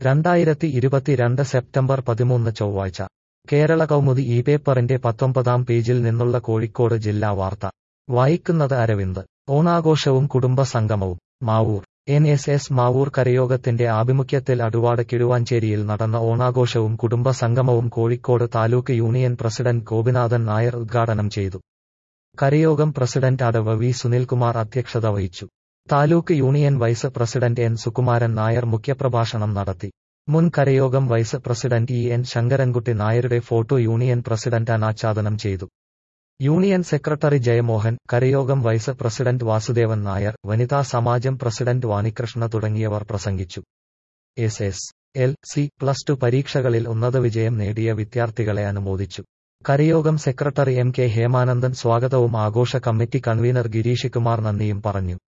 രണ്ടായിരത്തി ഇരുപത്തിരണ്ട് സെപ്റ്റംബർ പതിമൂന്ന് ചൊവ്വാഴ്ച കേരള കൗമുദി ഈ പേപ്പറിന്റെ പത്തൊമ്പതാം പേജിൽ നിന്നുള്ള കോഴിക്കോട് ജില്ലാ വാർത്ത വായിക്കുന്നത് അരവിന്ദ് ഓണാഘോഷവും കുടുംബ സംഗമവും Mavoor N S S Mavoor കരയോഗത്തിന്റെ ആഭിമുഖ്യത്തിൽ അടുവാട് കിഴുവാഞ്ചേരിയിൽ നടന്ന ഓണാഘോഷവും കുടുംബ സംഗമവും കോഴിക്കോട് താലൂക്ക് യൂണിയൻ പ്രസിഡന്റ് ഗോപിനാഥൻ നായർ ഉദ്ഘാടനം ചെയ്തു കരയോഗം പ്രസിഡന്റ് അടവ് വി സുനിൽകുമാർ അധ്യക്ഷത വഹിച്ചു taluk union vice president N Sukumaran Nair മുഖ്യപ്രഭാഷണം നടത്തി മുൻ കരയോഗം vice president E N Sankarankutty നായരുടെ ഫോട്ടോ യൂണിയൻ പ്രസിഡന്റ് അനാച്ഛാദനം ചെയ്തു യൂണിയൻ സെക്രട്ടറി ജയമോഹൻ കരയോഗം വൈസ് പ്രസിഡന്റ് വാസുദേവൻ നായർ വനിതാ സമാജം പ്രസിഡന്റ് വാണികൃഷ്ണ തുടങ്ങിയവർ പ്രസംഗിച്ചു S S L C plus two പരീക്ഷകളിൽ ഉന്നത വിജയം നേടിയ വിദ്യാർത്ഥികളെ അനുമോദിച്ചു കരയോഗം സെക്രട്ടറി എം കെ ഹേമാനന്ദൻ സ്വാഗതവും ആഘോഷ കമ്മിറ്റി കൺവീനർ ഗിരീഷ് കുമാർ നന്ദിയും പറഞ്ഞു